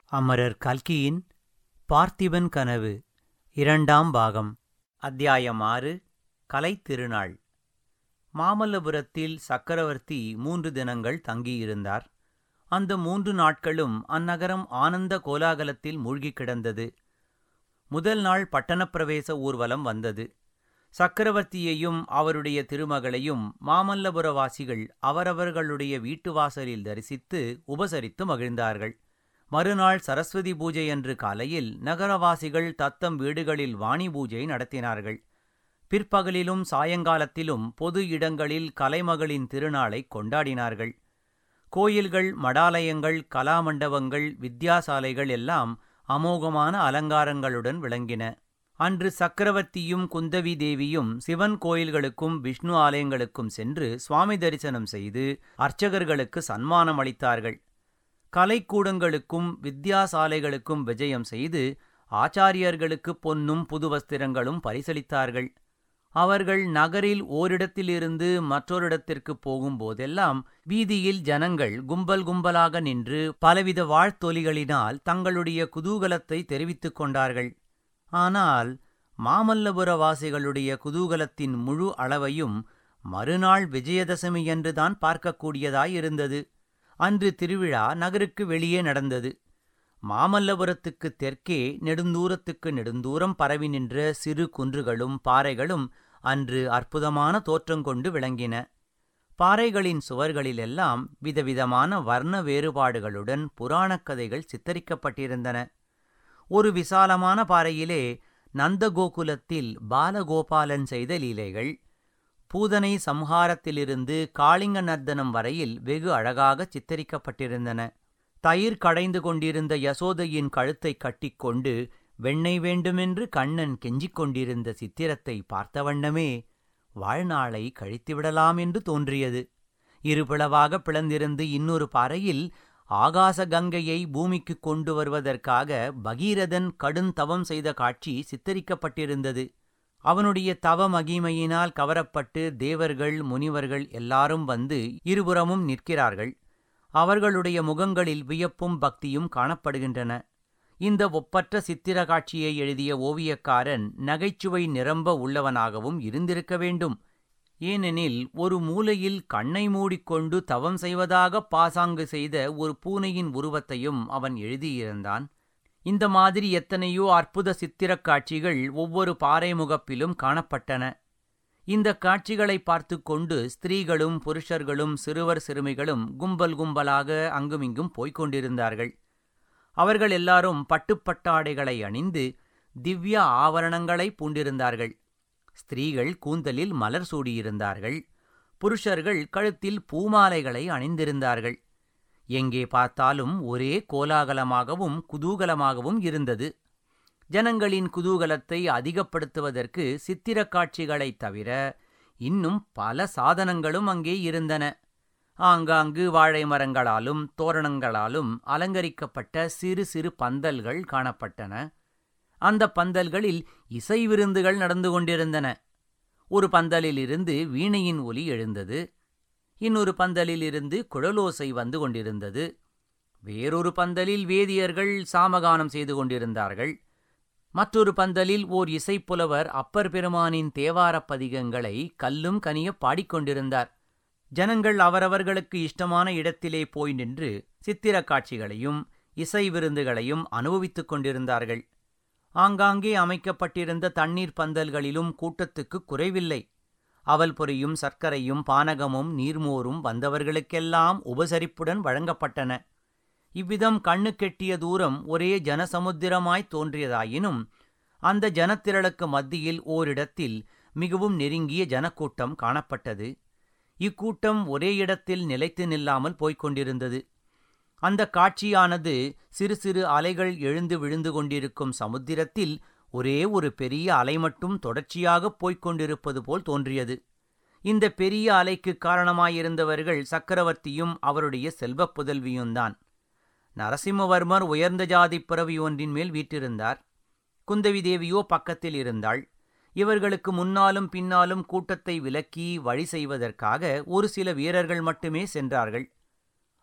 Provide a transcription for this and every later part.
அமரர் கல்கியின் பார்த்திபன் கனவு இரண்டாம் பாகம் அத்தியாயம் ஆறு கலைத்திருநாள் மாமல்லபுரத்தில் சக்கரவர்த்தி மூன்று தினங்கள் தங்கியிருந்தார் அந்த மூன்று நாட்களும் அந்நகரம் ஆனந்த கோலாகலத்தில் மூழ்கிக் கிடந்தது முதல் நாள் பட்டணப்பிரவேச ஊர்வலம் வந்தது சக்கரவர்த்தியையும் அவருடைய திருமகளையும் மாமல்லபுரவாசிகள் அவரவர்களுடைய வீட்டு வாசலில் தரிசித்து உபசரித்து மகிழ்ந்தார்கள் மறுநாள் சரஸ்வதி பூஜை அன்று காலையில் நகரவாசிகள் தத்தம் வீடுகளில் வாணி பூஜை நடத்தினார்கள் பிற்பகலிலும் சாயங்காலத்திலும் பொது இடங்களில் கலைமகளின் திருநாளை கொண்டாடினார்கள் கோயில்கள் மடாலயங்கள் கலாமண்டபங்கள் வித்யாசாலைகள் எல்லாம் அமோகமான அலங்காரங்களுடன் விளங்கின அன்று சக்கரவர்த்தியும் குந்தவி தேவியும் சிவன் கோயில்களுக்கும் விஷ்ணு ஆலயங்களுக்கும் சென்று சுவாமி தரிசனம் செய்து அர்ச்சகர்களுக்கு சன்மானம் அளித்தார்கள் கலைக்கூடங்களுக்கும் வித்யாசாலைகளுக்கும் விஜயம் செய்து ஆச்சாரியர்களுக்கு பொன்னும் புது வஸ்திரங்களும் பரிசளித்தார்கள் அவர்கள் நகரில் ஓரிடத்திலிருந்து மற்றொரிடத்திற்கு போகும்போதெல்லாம் வீதியில் ஜனங்கள் கும்பல் கும்பலாக நின்று பலவித வாழ்த்தொலிகளினால் தங்களுடைய குதூகலத்தை தெரிவித்துக் கொண்டார்கள் ஆனால் மாமல்லபுரவாசிகளுடைய குதூகலத்தின் முழு அளவையும் மறுநாள் விஜயதசமியன்றுதான் பார்க்கக்கூடியதாயிருந்தது அன்று திருவிழா நகருக்கு வெளியே நடந்தது மாமல்லபுரத்துக்கு தெற்கே நெடுந்தூரத்துக்கு நெடுந்தூரம் பரவி நின்ற சிறு குன்றுகளும் பாறைகளும் அன்று அற்புதமான தோற்றங்கொண்டு விளங்கின பாறைகளின் சுவர்களிலெல்லாம் விதவிதமான வர்ண வேறுபாடுகளுடன் புராணக் கதைகள் சித்தரிக்கப்பட்டிருந்தன ஒரு விசாலமான பாறையிலே நந்தகோகுலத்தில் பாலகோபாலன் செய்த லீலைகள் பூதனை சம்ஹாரத்திலிருந்து காளிங்க நர்த்தனம் வரையில் வெகு அழகாக சித்தரிக்கப்பட்டிருந்தன தயிர் கடைந்து கொண்டிருந்த யசோதையின் கழுத்தை கட்டிக்கொண்டு வெண்ணெய் வேண்டுமென்று கண்ணன் கெஞ்சிக் கொண்டிருந்த சித்திரத்தை பார்த்த வண்ணமே வாழ்நாளை கழித்துவிடலாம் என்று தோன்றியது இருபிளவாக பிளந்திருந்து இன்னொரு பாறையில் ஆகாச கங்கையை பூமிக்கு கொண்டு வருவதற்காக பகீரதன் கடுந்தவம் செய்த காட்சி சித்தரிக்கப்பட்டிருந்தது அவனுடைய தவ மகிமையினால் கவரப்பட்டு தேவர்கள் முனிவர்கள் எல்லாரும் வந்து இருபுறமும் நிற்கிறார்கள் அவர்களுடைய முகங்களில் வியப்பும் பக்தியும் காணப்படுகின்றன இந்த ஒப்பற்ற சித்திர காட்சியை எழுதிய ஓவியக்காரன் நகைச்சுவை நிரம்ப உள்ளவனாகவும் இருந்திருக்க வேண்டும் ஏனெனில் ஒரு மூலையில் கண்ணை மூடிக்கொண்டு தவம் செய்வதாக பாசாங்கு செய்த ஒரு பூனையின் உருவத்தையும் அவன் எழுதியிருந்தான் இந்த மாதிரி எத்தனையோ அற்புத சித்திரக் காட்சிகள் ஒவ்வொரு பாறை முகப்பிலும் காணப்பட்டன இந்த காட்சிகளை பார்த்து கொண்டு ஸ்திரீகளும் புருஷர்களும் சிறுவர் சிறுமிகளும் கும்பல் கும்பலாக அங்குமிங்கும் போய்க் கொண்டிருந்தார்கள் அவர்கள் எல்லாரும் பட்டுப்பட்டாடைகளை அணிந்து திவ்ய ஆவரணங்களை பூண்டிருந்தார்கள் ஸ்திரீகள் கூந்தலில் மலர் சூடியிருந்தார்கள் புருஷர்கள் கழுத்தில் பூமாலைகளை அணிந்திருந்தார்கள் எங்கே பார்த்தாலும் ஒரே கோலாகலமாகவும் குதூகலமாகவும் இருந்தது ஜனங்களின் குதூகலத்தை அதிகப்படுத்துவதற்கு சித்திரக் காட்சிகளைத் தவிர இன்னும் பல சாதனங்களும் அங்கே இருந்தன ஆங்காங்கு வாழை மரங்களாலும் தோரணங்களாலும் அலங்கரிக்கப்பட்ட சிறு சிறு பந்தல்கள் காணப்பட்டன அந்த பந்தல்களில் இசை விருந்துகள் நடந்து கொண்டிருந்தன ஒரு பந்தலிலிருந்து வீணையின் ஒலி எழுந்தது இன்னொரு பந்தலிலிருந்து குழலோசை வந்து கொண்டிருந்தது வேறொரு பந்தலில் வேதியர்கள் சாமகானம் செய்து கொண்டிருந்தார்கள் மற்றொரு பந்தலில் ஓர் இசைப்புலவர் அப்பர் பெருமானின் தேவாரப் பதிகங்களை கல்லும் கனிய பாடிக்கொண்டிருந்தார் ஜனங்கள் அவரவர்களுக்கு இஷ்டமான இடத்திலே போய் நின்று சித்திரக் காட்சிகளையும் இசை விருந்துகளையும் அனுபவித்துக் கொண்டிருந்தார்கள் ஆங்காங்கே அமைக்கப்பட்டிருந்த தண்ணீர் பந்தல்களிலும் கூட்டத்துக்கு குறைவில்லை அவல் பொரியும் சர்க்கரையும் பானகமும் நீர்மோரும் வந்தவர்களுக்கெல்லாம் உபசரிப்புடன் வழங்கப்பட்டன இவ்விதம் கண்ணு கெட்டிய தூரம் ஒரே ஜனசமுத்திரமாய் தோன்றியதாயினும் அந்த ஜனத்திரளுக்கு மத்தியில் ஓரிடத்தில் மிகவும் நெருங்கிய ஜனக்கூட்டம் காணப்பட்டது இக்கூட்டம் ஒரே இடத்தில் நிலைத்து நில்லாமல் போய்க் கொண்டிருந்தது அந்த காட்சியானது சிறு சிறு அலைகள் எழுந்து விழுந்து கொண்டிருக்கும் சமுத்திரத்தில் ஒரே ஒரு பெரிய அலை மட்டும் தொடர்ச்சியாகப் போய்க் கொண்டிருப்பது போல் தோன்றியது இந்த பெரிய அலைக்கு காரணமாயிருந்தவர்கள் சக்கரவர்த்தியும் அவருடைய செல்வப் புதல்வியும்தான் நரசிம்மவர்மர் உயர்ந்த ஜாதி பிறவி ஒன்றின் மேல் வீற்றிருந்தார் குந்தவி தேவியோ பக்கத்தில் இருந்தாள் இவர்களுக்கு முன்னாலும் பின்னாலும் கூட்டத்தை விலக்கி வழி செய்வதற்காக ஒரு சில வீரர்கள் மட்டுமே சென்றார்கள்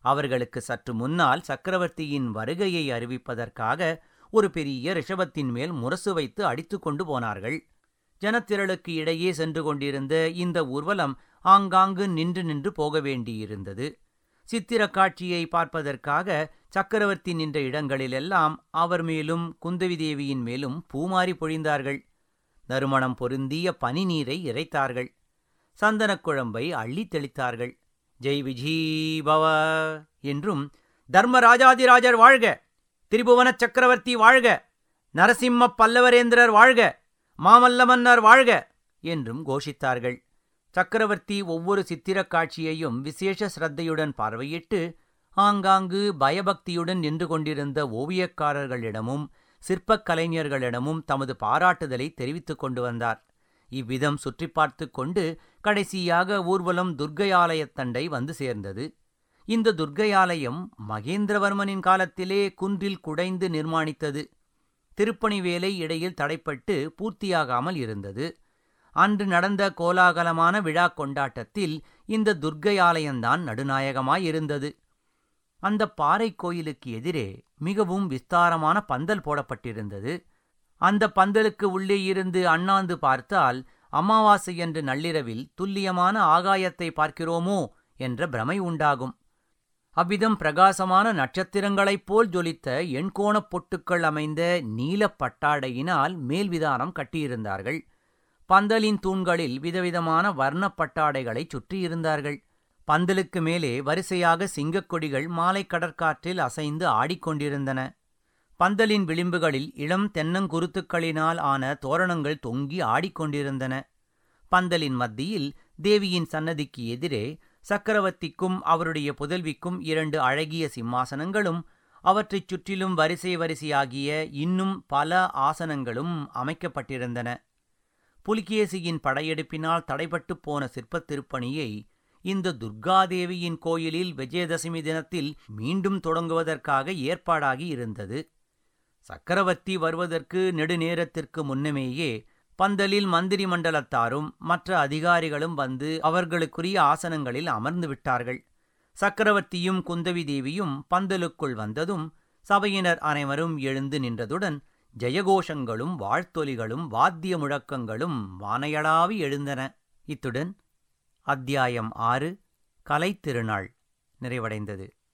அவர்களுக்கு சற்று முன்னால் சக்கரவர்த்தியின் வருகையை அறிவிப்பதற்காக ஒரு பெரிய ரிஷபத்தின் மேல் முரசு வைத்து அடித்து கொண்டு போனார்கள் ஜனத்திரளுக்கு இடையே சென்று கொண்டிருந்த இந்த ஊர்வலம் ஆங்காங்கு நின்று நின்று போக வேண்டியிருந்தது சித்திர காட்சியை பார்ப்பதற்காக சக்கரவர்த்தி நின்ற இடங்களிலெல்லாம் அவர் மேலும் குந்தவி தேவியின் மேலும் பூமாரி பொழிந்தார்கள் நறுமணம் பொருந்திய பனி நீரை இறைத்தார்கள் சந்தனக் குழம்பை அள்ளித் தெளித்தார்கள் ஜெய் விஜீபவ என்றும் தர்மராஜாதிராஜர் வாழ்க திரிபுவன சக்கரவர்த்தி வாழ்க நரசிம்ம பல்லவரேந்திரர் வாழ்க மாமல்ல மன்னர் வாழ்க என்றும் கோஷித்தார்கள் சக்கரவர்த்தி ஒவ்வொரு சித்திரக் காட்சியையும் விசேஷ சிரத்தையுடன் பார்வையிட்டு ஆங்காங்கு பயபக்தியுடன் நின்று கொண்டிருந்த ஓவியக்காரர்களிடமும் சிற்பக் கலைஞர்களிடமும் தமது பாராட்டுதலை தெரிவித்துக் கொண்டு வந்தார் இவ்விதம் சுற்றி பார்த்து கொண்டு கடைசியாக ஊர்வலம் துர்க்கையாலயத்தண்டை வந்து சேர்ந்தது இந்த துர்க்கையாலயம் மகேந்திரவர்மனின் காலத்திலே குன்றில் குடைந்து நிர்மாணித்தது திருப்பணி வேலை இடையில் தடைப்பட்டு பூர்த்தியாகாமல் இருந்தது அன்று நடந்த கோலாகலமான விழா கொண்டாட்டத்தில் இந்த துர்க்கை ஆலயம்தான் நடுநாயகமாயிருந்தது அந்த பாறை கோயிலுக்கு எதிரே மிகவும் விஸ்தாரமான பந்தல் போடப்பட்டிருந்தது அந்த பந்தலுக்கு உள்ளே இருந்து அண்ணாந்து பார்த்தால் அமாவாசை என்று நள்ளிரவில் துல்லியமான ஆகாயத்தை பார்க்கிறோமோ என்ற பிரமை உண்டாகும் அவ்விதம் பிரகாசமான நட்சத்திரங்களைப் போல் ஜொலித்த எண்கோணப் பொட்டுக்கள் அமைந்த நீலப் பட்டாடையினால் மேல்விதானம் கட்டியிருந்தார்கள் பந்தலின் தூண்களில் விதவிதமான வர்ணப் பட்டாடைகளைச் சுற்றியிருந்தார்கள் பந்தலுக்கு மேலே வரிசையாக சிங்கக் கொடிகள் மாலை கடற்காற்றில் அசைந்து ஆடிக்கொண்டிருந்தன பந்தலின் விளிம்புகளில் இளம் தென்னங்குருத்துக்களினால் ஆன தோரணங்கள் தொங்கி ஆடிக்கொண்டிருந்தன பந்தலின் மத்தியில் தேவியின் சன்னதிக்கு எதிரே சக்கரவர்த்திக்கும் அவருடைய புதல்விக்கும் இரண்டு அழகிய சிம்மாசனங்களும் அவற்றைச் சுற்றிலும் வரிசை வரிசையாகிய இன்னும் பல ஆசனங்களும் அமைக்கப்பட்டிருந்தன புலிகேசியின் படையெடுப்பினால் தடைபட்டுப் போன சிற்பத் திருப்பணியை இந்த துர்காதேவியின் கோயிலில் விஜயதசமி தினத்தில் மீண்டும் தொடங்குவதற்காக ஏற்பாடாகி இருந்தது சக்கரவர்த்தி வருவதற்கு நெடுநேரத்திற்கு முன்னமேயே பந்தலில் மந்திரி மண்டலத்தாரும் மற்ற அதிகாரிகளும் வந்து அவர்களுக்குரிய ஆசனங்களில் அமர்ந்து விட்டார்கள் சக்கரவர்த்தியும் குந்தவி தேவியும் பந்தலுக்குள் வந்ததும் சபையினர் அனைவரும் எழுந்து நின்றதுடன் ஜெயகோஷங்களும் வாழ்த்தொலிகளும் வாத்திய முழக்கங்களும் வானையளாவி எழுந்தன இத்துடன் அத்தியாயம் ஆறு கலைத்திருநாள் நிறைவடைந்தது